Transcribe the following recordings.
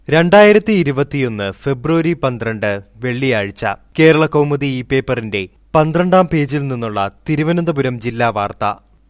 രണ്ടായിരത്തി ഇരുപത്തിയൊന്ന് ഫെബ്രുവരി പന്ത്രണ്ട് വെള്ളിയാഴ്ച കേരള കൗമുദി ഈ പേപ്പറിന്റെ പന്ത്രണ്ടാം പേജിൽ നിന്നുള്ള തിരുവനന്തപുരം ജില്ലാ വാർത്ത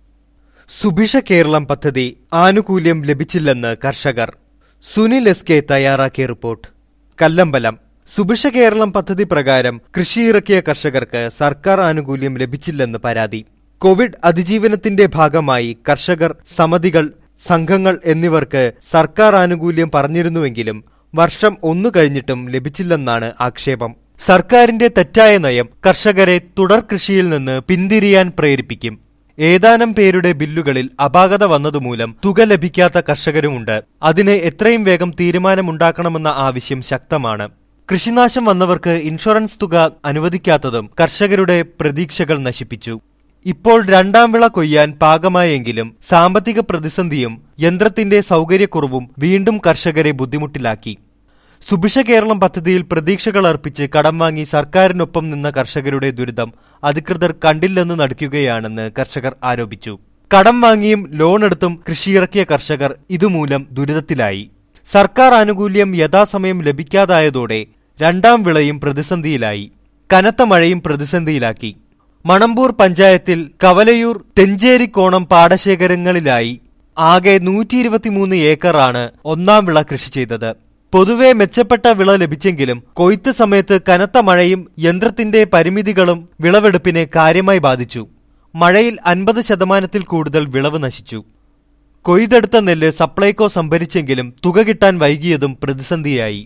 സുഭിക്ഷ കേരളം പദ്ധതി ആനുകൂല്യം ലഭിച്ചില്ലെന്ന് കർഷകർ സുനിൽ എസ് കെ തയ്യാറാക്കിയ റിപ്പോർട്ട് കല്ലമ്പലം സുഭിക്ഷ കേരളം പദ്ധതി പ്രകാരം കൃഷിയിറക്കിയ കർഷകർക്ക് സർക്കാർ ആനുകൂല്യം ലഭിച്ചില്ലെന്ന് പരാതി കോവിഡ് അതിജീവനത്തിന്റെ ഭാഗമായി കർഷകർ സമിതികൾ സംഘങ്ങൾ എന്നിവർക്ക് സർക്കാർ ആനുകൂല്യം പറഞ്ഞിരുന്നുവെങ്കിലും വർഷം ഒന്നു കഴിഞ്ഞിട്ടും ലഭിച്ചില്ലെന്നാണ് ആക്ഷേപം സർക്കാരിന്റെ തെറ്റായ നയം കർഷകരെ തുടർ കൃഷിയിൽ നിന്ന് പിന്തിരിയാൻ പ്രേരിപ്പിക്കും ഏതാനും പേരുടെ ബില്ലുകളിൽ അപാകത വന്നതുമൂലം തുക ലഭിക്കാത്ത കർഷകരുമുണ്ട് അതിന് എത്രയും വേഗം തീരുമാനമുണ്ടാക്കണമെന്ന ആവശ്യം ശക്തമാണ് കൃഷിനാശം വന്നവർക്ക് ഇൻഷുറൻസ് തുക അനുവദിക്കാത്തതും കർഷകരുടെ പ്രതീക്ഷകൾ നശിപ്പിച്ചു ഇപ്പോൾ രണ്ടാം വിള കൊയ്യാൻ പാകമായെങ്കിലും സാമ്പത്തിക പ്രതിസന്ധിയും യന്ത്രത്തിന്റെ സൗകര്യക്കുറവും വീണ്ടും കർഷകരെ ബുദ്ധിമുട്ടിലാക്കി സുഭിക്ഷ കേരളം പദ്ധതിയിൽ പ്രതീക്ഷകൾ അർപ്പിച്ച് കടം വാങ്ങി സർക്കാരിനൊപ്പം നിന്ന കർഷകരുടെ ദുരിതം അധികൃതർ കണ്ടില്ലെന്ന് നടിക്കുകയാണെന്ന് കർഷകർ ആരോപിച്ചു കടം വാങ്ങിയും ലോൺ എടുത്തും കൃഷിയിറക്കിയ കർഷകർ ഇതുമൂലം ദുരിതത്തിലായി സർക്കാർ ആനുകൂല്യം യഥാസമയം ലഭിക്കാതായതോടെ രണ്ടാം വിളയും പ്രതിസന്ധിയിലായി കനത്ത മഴയും പ്രതിസന്ധിയിലാക്കി മണമ്പൂർ പഞ്ചായത്തിൽ കവലയൂർ തെഞ്ചേരിക്കോണം പാടശേഖരങ്ങളിലായി ആകെ നൂറ്റി ഇരുപത്തിമൂന്ന് ഏക്കറാണ് ഒന്നാം വിള കൃഷി ചെയ്തത് പൊതുവെ മെച്ചപ്പെട്ട വിള ലഭിച്ചെങ്കിലും കൊയ്ത്ത് സമയത്ത് കനത്ത മഴയും യന്ത്രത്തിന്റെ പരിമിതികളും വിളവെടുപ്പിനെ കാര്യമായി ബാധിച്ചു മഴയിൽ അൻപത് ശതമാനത്തിൽ കൂടുതൽ വിളവ് നശിച്ചു കൊയ്തെടുത്ത നെല്ല് സപ്ലൈകോ സംഭരിച്ചെങ്കിലും തുക കിട്ടാൻ വൈകിയതും പ്രതിസന്ധിയായി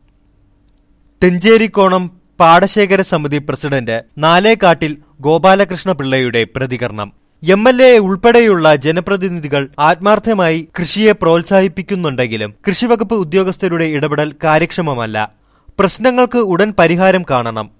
തെഞ്ചേരിക്കോണം പാടശേഖര സമിതി പ്രസിഡന്റ് നാലേക്കാട്ടിൽ ഗോപാലകൃഷ്ണ പിള്ളയുടെ പ്രതികരണം എം എൽ എ ഉൾപ്പെടെയുള്ള ജനപ്രതിനിധികൾ ആത്മാർത്ഥമായി കൃഷിയെ പ്രോത്സാഹിപ്പിക്കുന്നുണ്ടെങ്കിലും കൃഷിവകുപ്പ് ഉദ്യോഗസ്ഥരുടെ ഇടപെടൽ കാര്യക്ഷമമല്ല പ്രശ്നങ്ങൾക്ക് ഉടൻ പരിഹാരം കാണണം